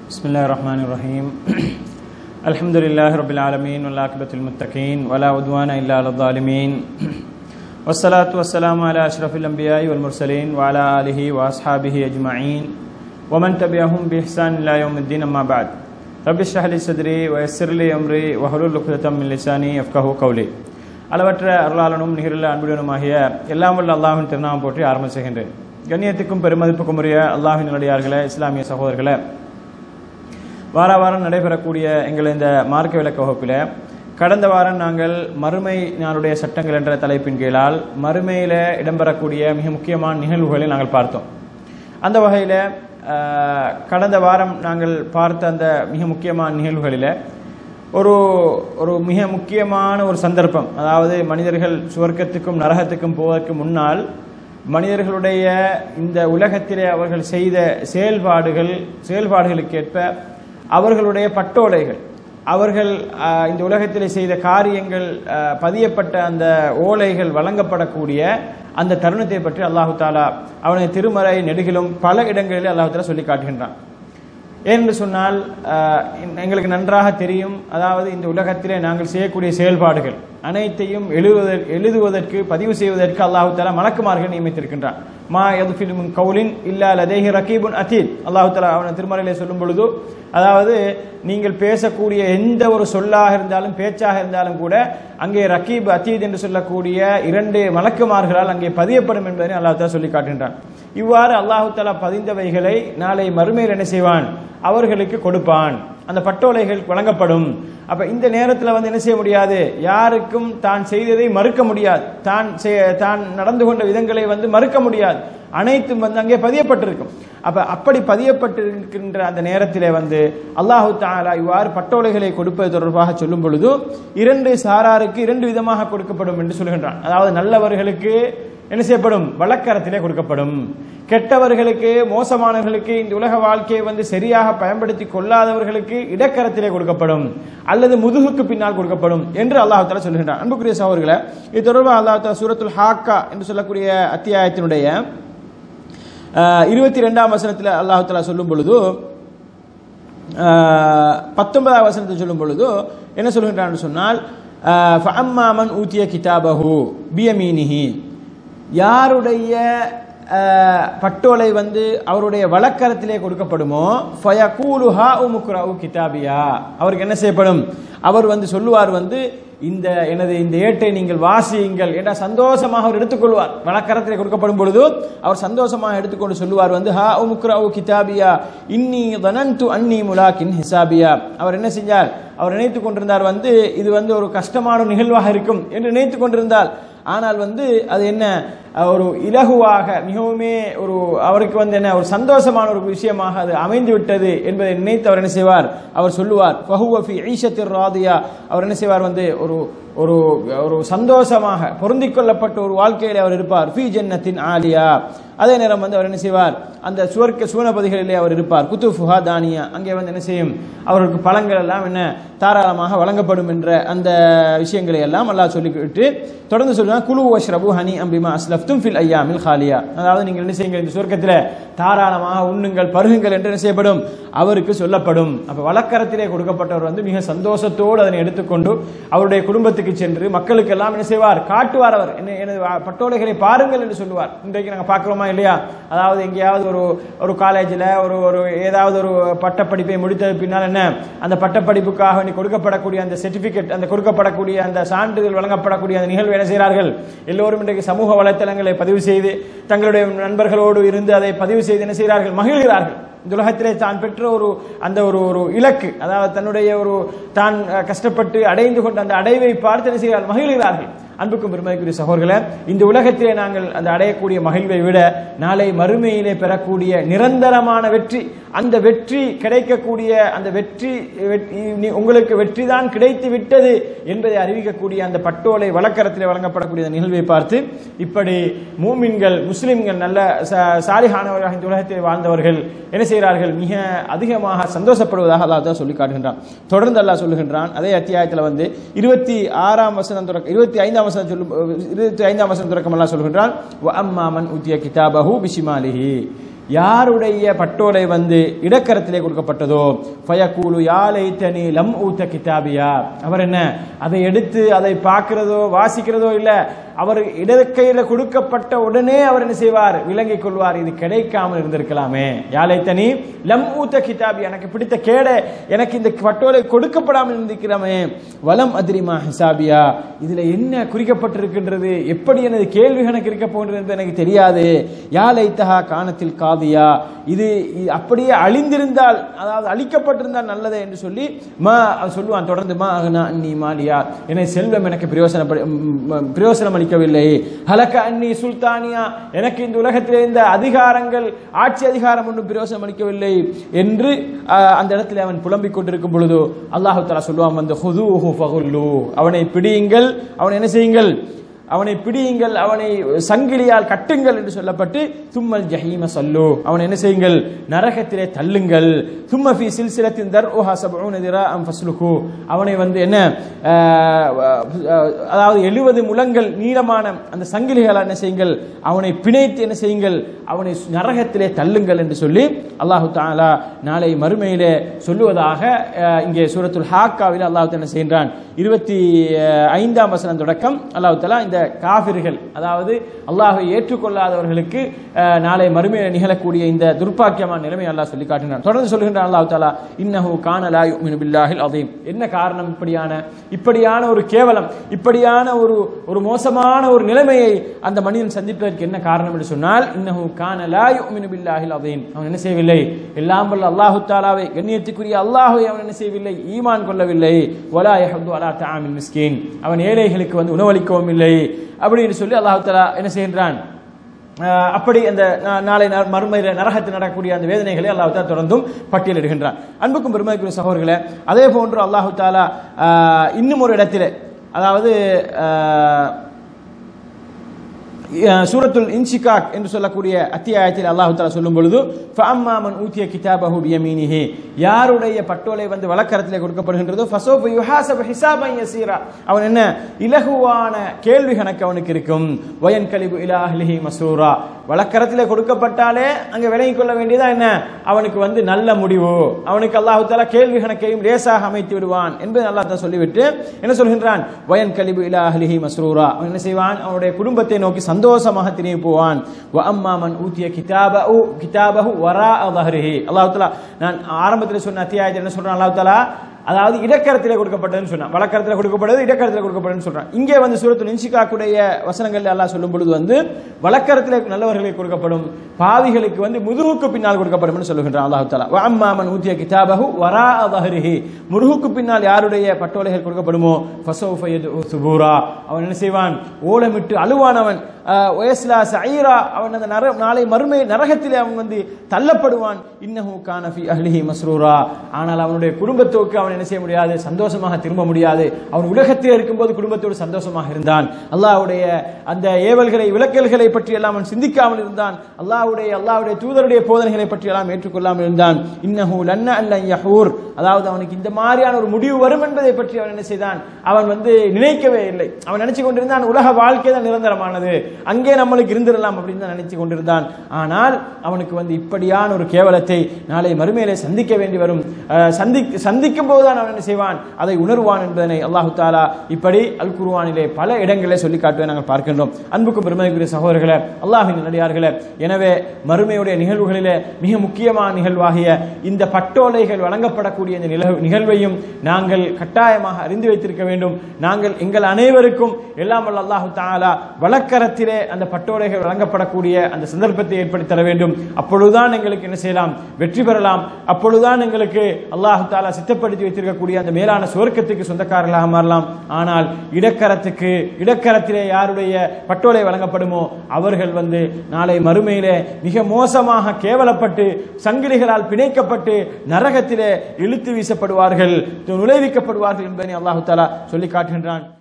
بسم الله الرحمن الرحيم الحمد لله رب العالمين والعاقبة للمتقين ولا عدوان إلا على الظالمين والصلاة والسلام على أشرف الأنبياء والمرسلين وعلى آله وأصحابه أجمعين ومن تبعهم بإحسان إلى يوم الدين أما بعد رب اشرح لي صدري ويسر لي أمري واحلل عقدة من لساني يفقهوا قولي அளவற்ற அருளாளனும் நிகரில் அன்புடனுமாகிய எல்லாம் வல்ல அல்லாஹின் திருநாமம் போற்றி ஆரம்பம் செய்கின்றேன் கண்ணியத்துக்கும் பெருமதிப்புக்கும் உரிய அல்லாஹின் நல்லடியார்களே இஸ்லாமிய சகோதரர்களே வார வாரம் நடைபெறக்கூடிய எங்கள் இந்த மார்க்க விளக்க வகுப்பில் கடந்த வாரம் நாங்கள் மறுமை நாளுடைய சட்டங்கள் என்ற தலைப்பின் கீழால் மறுமையில் இடம்பெறக்கூடிய மிக முக்கியமான நிகழ்வுகளை நாங்கள் பார்த்தோம் அந்த வகையில் கடந்த வாரம் நாங்கள் பார்த்த அந்த மிக முக்கியமான நிகழ்வுகளில் ஒரு ஒரு மிக முக்கியமான ஒரு சந்தர்ப்பம் அதாவது மனிதர்கள் சுவர்க்கத்துக்கும் நரகத்துக்கும் போவதற்கு முன்னால் மனிதர்களுடைய இந்த உலகத்திலே அவர்கள் செய்த செயல்பாடுகள் செயல்பாடுகளுக்கேற்ப அவர்களுடைய பட்டோலைகள் அவர்கள் இந்த உலகத்தில் செய்த காரியங்கள் பதியப்பட்ட அந்த ஓலைகள் வழங்கப்படக்கூடிய அந்த தருணத்தை பற்றி அல்லாஹு தாலா அவனது திருமறை நெடுகிலும் பல இடங்களில் அல்லாஹு தாலா சொல்லி காட்டுகின்றான் ஏனென்று சொன்னால் எங்களுக்கு நன்றாக தெரியும் அதாவது இந்த உலகத்திலே நாங்கள் செய்யக்கூடிய செயல்பாடுகள் அனைத்தையும் எழுதுவதற்கு எழுதுவதற்கு பதிவு செய்வதற்கு அல்லாஹு தாலா மலக்குமார்கள் நியமித்திருக்கின்றான் மா எதுஃபிலும் கவுலின் இல்லா லதேஹி ரகீபுன் அத்தீத் அல்லாஹு தாலா அவன திருமறையிலே சொல்லும் பொழுது அதாவது நீங்கள் பேசக்கூடிய எந்த ஒரு சொல்லாக இருந்தாலும் பேச்சாக இருந்தாலும் கூட அங்கே ரகீப் அத்தீத் என்று சொல்லக்கூடிய இரண்டு மலக்குமார்களால் அங்கே பதியப்படும் என்பதை அல்லாஹு தாலா சொல்லி காட்டுகின்றான் இவ்வாறு அல்லாஹு தாலா பதிந்தவைகளை நாளை மறுமையில் என்ன செய்வான் அவர்களுக்கு கொடுப்பான் அந்த பட்டோலைகள் வழங்கப்படும் அப்ப இந்த நேரத்தில் வந்து என்ன செய்ய முடியாது யாருக்கும் தான் செய்ததை மறுக்க முடியாது தான் தான் நடந்து கொண்ட விதங்களை வந்து மறுக்க முடியாது அனைத்தும் வந்து அங்கே பதியப்பட்டிருக்கும் அப்ப அப்படி பதியப்பட்டிருக்கின்ற அந்த நேரத்திலே வந்து அல்லாஹு தாலா இவ்வாறு பட்டோலைகளை கொடுப்பது தொடர்பாக சொல்லும் பொழுது இரண்டு சாராருக்கு இரண்டு விதமாக கொடுக்கப்படும் என்று சொல்கின்றான் அதாவது நல்லவர்களுக்கு என்ன செய்யப்படும் வழக்கரத்திலே கொடுக்கப்படும் கெட்டவர்களுக்கு மோசமானவர்களுக்கு இந்த உலக வாழ்க்கையை வந்து சரியாக பயன்படுத்தி கொள்ளாதவர்களுக்கு இடக்கரத்திலே கொடுக்கப்படும் அல்லது முதுகுக்கு பின்னால் கொடுக்கப்படும் என்று அல்லாஹு தாலா சொல்கின்றான் அன்புக்குரிய சகோதரர்களை இது தொடர்பாக அல்லாஹு தாலா சூரத்துல் ஹாக்கா என்று சொல்லக்கூடிய அத்தியாயத்தினுடைய இருபத்தி ரெண்டாம் வசனத்தில் அல்லாஹு தாலா சொல்லும் பொழுது பத்தொன்பதாம் வசனத்தை சொல்லும் பொழுது என்ன சொல்கின்றான் சொன்னால் ஃபஅம்மாமன் ஊத்திய கிதாபஹு பியமீனிஹி யாருடைய பட்டோலை வந்து அவருடைய வழக்கரத்திலே கொடுக்கப்படுமோ ஃபயகூலுஹா உமுக்ரவு கிதாபியா அவருக்கு என்ன செய்யப்படும் அவர் வந்து சொல்லுவார் வந்து இந்த எனது இந்த ஏட்டை நீங்கள் வாசியுங்கள் என்ற சந்தோஷமாக அவர் எடுத்துக்கொள்வார் வழக்கரத்திலே கொடுக்கப்படும் பொழுது அவர் சந்தோஷமாக எடுத்துக்கொண்டு சொல்லுவார் வந்து ஹா உமுக்ரவு கிதாபியா இன்னி தனந்து அன்னி முலாக்கின் ஹிசாபியா அவர் என்ன செஞ்சார் அவர் நினைத்து கொண்டிருந்தார் வந்து இது வந்து ஒரு கஷ்டமான நிகழ்வாக இருக்கும் என்று நினைத்து கொண்டிருந்தால் ஆனால் வந்து அது என்ன ஒரு இலகுவாக மிகவுமே ஒரு அவருக்கு வந்து என்ன ஒரு சந்தோஷமான ஒரு விஷயமாக அது அமைந்து விட்டது என்பதை நினைத்து அவர் என்ன செய்வார் அவர் சொல்லுவார் ஃபஹுவஃபி ஈஷத்திர் ராதியா அவர் என்ன செய்வார் வந்து ஒரு ஒரு ஒரு சந்தோஷமாக பொருந்திக் கொள்ளப்பட்ட ஒரு வாழ்க்கையில் அவர் இருப்பார் ஃபி ஜன்னத்தின் ஆலியா அதே நேரம் வந்து அவர் என்ன செய்வார் அந்த சுவர்க்க சுவனபதிகளிலே அவர் இருப்பார் குத்துஃபுஹா தானியா அங்கே வந்து என்ன செய்யும் அவர்களுக்கு பழங்கள் எல்லாம் என்ன தாராளமாக வழங்கப்படும் என்ற அந்த விஷயங்களை எல்லாம் அல்லாஹ் சொல்லிவிட்டு தொடர்ந்து சொல்லுவாங்க குழு வஷ்ரபு ஹனி அம்பிமா அஸ்லஃப்தும் ஃபில் ஐயாமில் ஹாலியா அதாவது நீங்கள் என்ன செய்யுங்கள் இந்த சுவர்க்கத்தில் தாராளமாக உண்ணுங்கள் பருகுங்கள் என்று என்ன செய்யப்படும் அவருக்கு சொல்லப்படும் அப்போ வழக்கரத்திலே கொடுக்கப்பட்டவர் வந்து மிக சந்தோஷத்தோடு அதனை எடுத்துக்கொண்டு அவருடைய குடும்பத்துக்கு சென்று மக்களுக்கு எல்லாம் என்ன செய்வார் காட்டுவார் அவர் என்ன எனது பட்டோலைகளை பாருங்கள் என்று சொல்லுவார் இன்றைக்கு நாங்கள் பார்க்குறோமா இல்லையா அதாவது எங்கேயாவது ஒரு ஒரு காலேஜில் ஒரு ஒரு ஏதாவது ஒரு பட்டப்படிப்பை முடித்தது பின்னால் என்ன அந்த பட்டப்படிப்புக்காக நீ கொடுக்கப்படக்கூடிய அந்த சர்டிபிகேட் அந்த கொடுக்கப்படக்கூடிய அந்த சான்றிதழ் வழங்கப்படக்கூடிய அந்த நிகழ்வு என்ன செய்கிறார்கள் எல்லோரும் இன்றைக்கு சமூக வலைத்தளங்களை பதிவு செய்து தங்களுடைய நண்பர்களோடு இருந்து அதை பதிவு செய்து என்ன செய்கிறார்கள் மகிழ்கிறார்கள் இந்த உலகத்திலே தான் பெற்ற ஒரு அந்த ஒரு ஒரு இலக்கு அதாவது தன்னுடைய ஒரு தான் கஷ்டப்பட்டு அடைந்து கொண்ட அந்த அடைவை பார்த்து என்ன செய்கிறார்கள் மகிழ்கிறார்கள் அன்புக்கும் பெருமைக்குரிய சகோதரர்களே இந்த உலகத்திலே நாங்கள் அந்த அடையக்கூடிய மகிழ்வை விட நாளை மறுமையிலே பெறக்கூடிய நிரந்தரமான வெற்றி அந்த வெற்றி கிடைக்கக்கூடிய அந்த வெற்றி உங்களுக்கு வெற்றி தான் கிடைத்து விட்டது என்பதை அறிவிக்கக்கூடிய அந்த பட்டோலை வழக்கரத்திலே வழங்கப்படக்கூடிய நிகழ்வை பார்த்து இப்படி மூமின்கள் முஸ்லிம்கள் நல்ல சாலிகானவர்களாக இந்த உலகத்தில் வாழ்ந்தவர்கள் என்ன செய்கிறார்கள் மிக அதிகமாக சந்தோஷப்படுவதாக அல்லாஹ் தான் சொல்லி காட்டுகின்றான் தொடர்ந்து அல்லாஹ் சொல்லுகின்றான் அதே அத்தியாயத்தில் வந்து இருபத்தி ஆறாம் வசனம் தொடக்க இருபத்தி ஐந்தாம் வசனம் சொல்லும் இருபத்தி ஐந்தாம் வசனம் தொடக்கம் எல்லாம் சொல்கின்றான் அம்மாமன் உத்திய கிதாபஹு பிஷிமாலிஹி யாருடைய பட்டோலை வந்து இடக்கரத்திலே கொடுக்கப்பட்டதோ ஃபயக்கூலு யாலைத்தனி லம் ஊத்த கிதாபியா அவர் என்ன அதை எடுத்து அதை பார்க்கிறதோ வாசிக்கிறதோ இல்ல அவர் இடக்கையில கொடுக்கப்பட்ட உடனே அவர் என்ன செய்வார் விளங்கிக் கொள்வார் இது கிடைக்காமல் இருந்திருக்கலாமே யாலைத்தனி லம் ஊத்த கிதாபி எனக்கு பிடித்த கேட எனக்கு இந்த பட்டோலை கொடுக்கப்படாமல் இருந்திருக்கிறோமே வலம் அதிரிமா ஹிசாபியா இதுல என்ன குறிக்கப்பட்டிருக்கின்றது எப்படி எனது கேள்வி கணக்கு இருக்க போன்றது என்பது எனக்கு தெரியாது யாலைத்தஹா காணத்தில் காதியா இது இது அப்படியே அழிந்திருந்தால் அதாவது அழிக்கப்பட்டிருந்தால் நல்லதே என்று சொல்லி மா அவன் சொல்லுவான் தொடர்ந்து மா அகனா அன்னி மாலியா என்னை செல்வம் எனக்கு பிரயோசனப்படி பிரயோசனம் அளிக்கவில்லை ஹலக்க அன்னி சுல்தானியா எனக்கு இந்த உலகத்திலே இந்த அதிகாரங்கள் ஆட்சி அதிகாரம் ஒன்றும் பிரயோசனம் அளிக்கவில்லை என்று அஹ், அந்த இடத்துல அவன் புலம்பிக் கொண்டிருக்கும் பொழுது அல்லாஹு தஆலா சொல்லுவான் வந்து ஹுதூஹு ஃபகுல்லு அவனை பிடியுங்கள் அவனை என்ன செய்யுங்கள் அவனை பிடியுங்கள் அவனை சங்கிலியால் கட்டுங்கள் என்று சொல்லப்பட்டு தும்மல் ஜஹீம சல்லு அவனை என்ன செய்யுங்கள் நரகத்திலே தள்ளுங்கள் தும்ம ஃபி சில்சிலத்தின் தர் ஓஹா சபூன திரா அம் ஃபஸ்லுகு அவனை வந்து என்ன ஆஹ், ஆஹ், அதாவது எழுபது முழங்கள் நீளமான அந்த சங்கிலிகளை என்ன செய்யுங்கள் அவனை பிணைத்து என்ன செய்யுங்கள் அவனை நரகத்திலே தள்ளுங்கள் என்று சொல்லி அல்லாஹு தாலா நாளை மறுமையிலே சொல்லுவதாக ஆஹ், இங்கே சூரத்துல் ஹாக்காவில் அல்லாஹு என்ன செய்கின்றான் இருபத்தி ஆஹ், ஐந்தாம் வசனம் தொடக்கம் அல்லாஹு தாலா இந்த காபிர்கள் அதாவது அல்லாஹை ஏற்றுக்கொள்ளாதவர்களுக்கு ஆஹ், நாளை மறுமையில் நிகழக்கூடிய இந்த துர்ப்பாக்கியமான நிலைமை அல்லாஹ் சொல்லி காட்டுகிறான் தொடர்ந்து சொல்லுகின்றான் அல்லாஹு தாலா இன்னஹு கானலா யுமினு பில்லாஹில் அதீம் என்ன காரணம் இப்படியான இப்படியான ஒரு கேவலம் இப்படியான ஒரு ஒரு மோசமான ஒரு நிலைமையை அந்த மனிதன் சந்திப்பதற்கு என்ன காரணம் என்று சொன்னால் இன்னஹு கானலா யுமினு பில்லாஹில் அதீம் அவன் என்ன செய்யவில்லை எல்லாம் வல்ல அல்லாஹு தாலாவை கண்ணியத்துக்குரிய அல்லாஹை அவன் என்ன செய்யவில்லை ஈமான் கொள்ளவில்லை வலா யஹது அலா தஆமில் மிஸ்கீன் அவன் ஏழைகளுக்கு வந்து உணவளிக்கவும் இல்லை அப்படின்னு சொல்லி அல்லாஹு தாலா என்ன செய்கின்றான் ஆஹ் அப்படி அந்த நா- நாளை ந- மறுமையில நரகத்தில் நடக்கக்கூடிய அந்த வேதனைகளை அல்லாஹு தாலா தொடர்ந்தும் பட்டியலிடுகின்றான் அன்புக்கும் பெருமைக்குரிய சகோதரர்களே அதே போன்று அல்லாஹு தாலா ஆஹ் இன்னும் ஒரு இடத்திலே அதாவது ஆஹ் அஹ் சூரத்துல் இன்சிகாக் என்று சொல்லக்கூடிய அத்தியாயத்தில் அல்லாஹு தாலா சொல்லும் பொழுது ஃபஅம்மா மன் ஊதிய கிதாபஹு பியமீனிஹி யாருடைய பட்டோலை வந்து வழக்கரத்திலே கொடுக்கப்படுகின்றதோ ஃபஸௌஃப யுஹாஸபு ஹிசாபன் யஸீரா அவன் என்ன இலகுவான கேள்வி கணக்கு அவனுக்கு இருக்கும் வயன் கலிபு இலா அஹ்லிஹி மசூரா வழக்கரத்திலே கொடுக்கப்பட்டாலே அங்க விளங்கிக் கொள்ள வேண்டியதா என்ன அவனுக்கு வந்து நல்ல முடிவு அவனுக்கு அல்லாஹு தாலா கேள்வி கணக்கையும் லேசாக அமைத்து விடுவான் என்பதை அல்லாஹ் தாலா சொல்லிவிட்டு என்ன சொல்கின்றான் வயன் கலிபு இலா அஹ்லிஹி மஸ்ரூரா அவன் என்ன செய்வான் அவனுடைய குடும்பத்தை நோக்கி சந்தோஷமாக திரும்பி போவான் வ அம்மா மன் ஊத்திய கிதாபஹு கிதாபஹு வரா தஹ்ரிஹி அல்லாஹ் தாலா நான் ஆரம்பத்தில் சொன்ன அத்தியாயத்தில் என்ன சொல்றான் அல்லாஹ் தாலா அதாவது இடக்கரத்திலே கொடுக்கப்பட்டதுன்னு சொன்னான் வழக்கரத்தில் கொடுக்கப்பட்டது இடக்கரத்தில் கொடுக்கப்பட்டதுன்னு சொல்றான் இங்கே வந்து சூரத்து நின்சிகாக்குடைய வசனங்கள் அல்லாஹ் சொல்லும் பொழுது வந்து வழக்கரத்திலே நல்லவர்களுக்கு கொடுக்கப்படும் பாவிகளுக்கு வந்து முதுகுக்கு பின்னால் கொடுக்கப்படும் சொல்லுகின்றான் அல்லாஹ் தாலா வ அம்மா மன் ஊத்திய கிதாபஹு வரா தஹ்ரிஹி முருகுக்கு பின்னால் யாருடைய பட்டோலைகள் கொடுக்கப்படுமோ ஃபஸௌஃப யதுஉ சுபூரா அவன் என்ன செய்வான் ஓலமிட்டு அழுவானவன் ஆஹ், வயஸ்லா சஈரா அவன் அந்த நர நாளை மறுமை நரகத்திலே அவன் வந்து தள்ளப்படுவான் இன்னஹு கான ஃபி அஹ்லிஹி மஸ்ரூரா ஆனால் அவனுடைய குடும்பத்தோக்கு அவன் என்ன செய்ய முடியாது சந்தோஷமாக திரும்ப முடியாது அவன் உலகத்தில் இருக்கும்போது குடும்பத்தோடு சந்தோஷமாக இருந்தான் அல்லாஹ்வுடைய அந்த ஏவல்களை விளக்கல்களை பற்றி எல்லாம் அவன் சிந்திக்காமல் இருந்தான் அல்லாஹ்வுடைய அல்லாஹ்வுடைய தூதருடைய போதனைகளை பற்றி எல்லாம் ஏற்றுக்கொள்ளாமல் இருந்தான் இன்னஹு லன்ன அல்ல யஹூர் அதாவது அவனுக்கு இந்த மாதிரியான ஒரு முடிவு வரும் என்பதை பற்றி அவன் என்ன செய்தான் அவன் வந்து நினைக்கவே இல்லை அவன் நினைச்சு கொண்டிருந்தான் உலக வாழ்க்கை தான் நிரந்தரமானது அங்கே நம்மளுக்கு இருந்திரலாம் அப்படின்னு தான் நினைச்சு கொண்டிருந்தான் ஆனால் அவனுக்கு வந்து இப்படியான ஒரு கேவலத்தை நாளை மறுமையிலே சந்திக்க வேண்டி வரும் அஹ், சந்தி சந்திக்கும் போதுதான் அவன் என்ன செய்வான் அதை உணர்வான் என்பதனை அல்லாஹு தாலா இப்படி அல் குர்ஆனிலே பல இடங்களிலே சொல்லி காட்டுவதை நாங்கள் பார்க்கின்றோம் அன்புக்கும் பெருமைக்குரிய சகோதரர்களே அல்லாஹின் நடிகார்களே எனவே மறுமையுடைய நிகழ்வுகளிலே மிக முக்கியமான நிகழ்வாகிய இந்த பட்டோலைகள் வழங்கப்படக்கூடிய இந்த நிலவு- நிகழ்வையும் நாங்கள் கட்டாயமாக அறிந்து வைத்திருக்க வேண்டும் நாங்கள் எங்கள் அனைவருக்கும் எல்லாம் வல்ல அல்லாஹு தாலா வழக்கரத்திலே அந்த பட்டோலைகள் வழங்கப்படக்கூடிய அந்த சந்தர்ப்பத்தை ஏற்படுத்தி தர வேண்டும் அப்பொழுதுதான் எங்களுக்கு என்ன செய்யலாம் வெற்றி பெறலாம் அப்பொழுதுதான் எங்களுக்கு அல்லாஹு தாலா சித்தப்படுத்தி வைத்திருக்கக்கூடிய அந்த மேலான சுவர்க்கத்துக்கு சொந்தக்காரர்களாக மாறலாம் ஆனால் இடக்கரத்துக்கு இடக்கரத்திலே யாருடைய பட்டோலை வழங்கப்படுமோ அவர்கள் வந்து நாளை மறுமையிலே மிக மோசமாக கேவலப்பட்டு சங்கிலிகளால் பிணைக்கப்பட்டு நரகத்திலே இழுத்து வீசப்படுவார்கள் நுழைவிக்கப்படுவார்கள் என்பதை அல்லாஹு தாலா சொல்லி காட்டுகின்றான்